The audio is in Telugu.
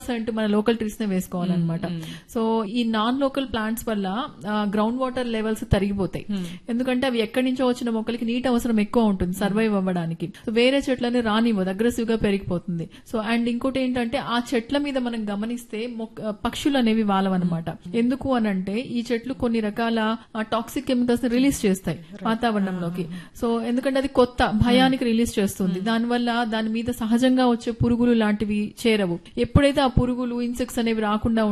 అంటూ మన లోకల్ ట్రీస్ నే వేసుకోవాలన్నమాట సో ఈ నాన్ లోకల్ ప్లాంట్స్ వల్ల గ్రౌండ్ వాటర్ లెవెల్స్ తరిగిపోతాయి ఎందుకంటే అవి ఎక్కడి నుంచో వచ్చిన మొక్కలకి నీటి అవసరం ఎక్కువ ఉంటుంది సర్వైవ్ అవ్వడానికి సో వేరే చెట్లని రానివ్వదు అగ్రెసివ్ గా పెరిగిపోతుంది సో అండ్ ఇంకోటి ఏంటంటే ఆ చెట్ల మీద మనం గమనిస్తే మొక్క పక్షులు అనేవి వాలవన్నమాట ఎందుకు అనంటే ఈ చెట్లు కొన్ని రకాల టాక్సిక్ కెమికల్స్ ని రిలీజ్ చేస్తాయి వాతావరణంలోకి సో ఎందుకంటే అది కొత్త భయానికి రిలీజ్ చేస్తుంది దానివల్ల దాని మీద సహజంగా వచ్చే పురుగులు లాంటివి చేరవు ఎప్పుడైతే ఆ పురుగులు ఇన్సెక్ట్స్ అనేవి రాకుండా